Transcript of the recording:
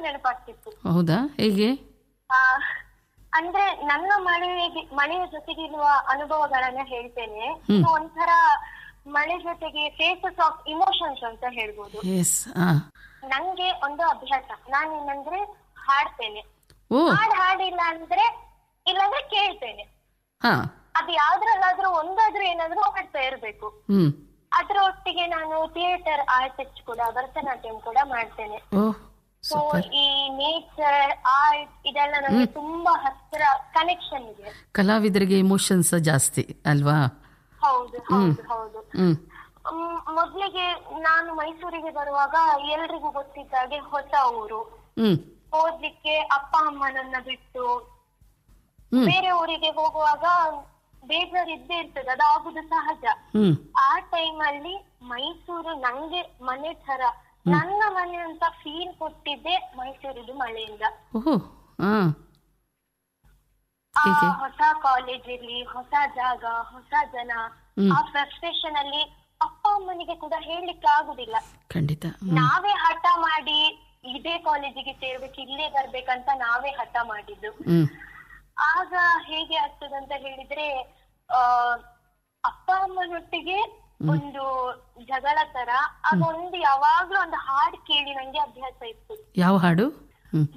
ನೆನಪಾಗ್ತಿತ್ತು ಹೌದಾ ಹೇಗೆ ಆ, ಅಂದ್ರೆ ನನ್ನ ಮಳೆಗೆ ಮಳೆಯ ಜೊತೆಗಿರುವ ಅನುಭವಗಳನ್ನ ಹೇಳ್ತೇನೆ ಇದು ಒಂಥರ ಮಳೆ ಜೊತೆಗೆ ಫೇಸಸ್ ಆಫ್ ಇಮೋಷನ್ಸ್ ಅಂತ ಹೇಳ್ಬೋದು ಎಸ್ ಹಾ ನಂಗೆ ಒಂದು ಅಭ್ಯಾಸ ನಾನು ಏನಂದ್ರೆ ಹಾಡ್ತೇನೆ ಓ ಹಾಡ್ ಹಾಡಿಲ್ಲ ಅಂದ್ರೆ ಇಲ್ಲಾಂದ್ರೆ ಕೇಳ್ತೇನೆ ಹಾ ಅದು ಯಾವ್ದ್ರಲ್ಲಾದ್ರೂ ಒಂದಾದ್ರೂ ಏನಾದ್ರೂ ಹಾಡ್ತಾ ಇರ್ಬೇಕು ಹ್ಮ್ ಅದ್ರ ಒಟ್ಟಿಗೆ ನಾನು ಥಿಯೇಟರ್ ಆರ್ಟಿಸ್ಟ್ ಕೂಡ ಭರತನಾಟ್ಯಂ ಕೂಡ ಮಾಡ್ತೇನೆ ಓ ಸೊ ಈ ನೇಚರ್ ಆರ್ಟ್ ಇದೆಲ್ಲ ನನಗೆ ತುಂಬಾ ಹತ್ತಿರ ಕನೆಕ್ಷನ್ ಇದೆ ಕಲಾವಿದರಿಗೆ ಇಮೋಷನ್ಸ್ ಜಾಸ್ತಿ ಅಲ್ವಾ ಹೌದು ಹೌದು ಹೌದು ಹ್ಮ್ ಮ್, ಮೊದ್ಲಿಗೆ ನಾನು ಮೈಸೂರಿಗೆ ಬರುವಾಗ ಎಲ್ರಿಗೂ ಗೊತ್ತಿದ್ದ ಹಾಗೆ ಹೊಸ ಊರು ಹ್ಮ್ ಓದ್ಲಿಕ್ಕೆ ಅಪ್ಪ ಅಮ್ಮನನ್ನ ಬಿಟ್ಟು ಹ್ಮ್. ಬೇರೆ ಊರಿಗೆ ಹೋಗುವಾಗ ಬೇಜಾರ್ ಇದ್ದೇ ಇರ್ತದೆ ಅದಾಗುದು ಸಹಜ ಹ್ಮ್ ಆ ಟೈಮ್ ಅಲ್ಲಿ ಮೈಸೂರು ನಂಗೆ ಮನೆ ತರ ನನ್ನ ಮನೆ ಅಂತ ಫೀಲ್ ಕೊಟ್ಟಿದ್ದೆ ಮೈಸೂರಿದು ಮಳೆಯಿಂದ ಓಹೋ ಹಾ ಆ ಹೀಗೆ? ಹೊಸ ಕಾಲೇಜ್ ಇರ್ಲಿ ಹೊಸ ಜಾಗ ಹೊಸ ಜನ ಆ ಫ್ರಸ್ಟ್ರೇಷನ್ ಅಲ್ಲಿ ಅಪ್ಪ ಅಮ್ಮನಿಗೆ ಕೂಡ ಹೇಳಲಿಕ್ಕೆ ಆಗುದಿಲ್ಲ ಖಂಡಿತ ಹ್ಮ್ ನಾವೇ ಹಠ ಮಾಡಿ ಇದೇ ಕಾಲೇಜಿಗೆ ಸೇರ್ಬೇಕು ಇಲ್ಲೇ ಬರ್ಬೇಕಂತ ನಾವೇ ಹಠ ಮಾಡಿದ್ದು ಹ್ಮ್ ಆಗ ಹೇಗೆ ಆಗ್ತದಂತ ಹೇಳಿದ್ರೆ ಆ ಅಪ್ಪ ಅಮ್ಮನೊಟ್ಟಿಗೆ ಒಂದು ಜಗಳ ತರ ಆಗ ಒಂದು ಯಾವಾಗ್ಲೂ ಒಂದು ಹಾಡ್ ಕೇಳಿ ನಂಗೆ ಅಭ್ಯಾಸ ಇತ್ತು ಯಾವ ಹಾಡು ಹ್ಮ್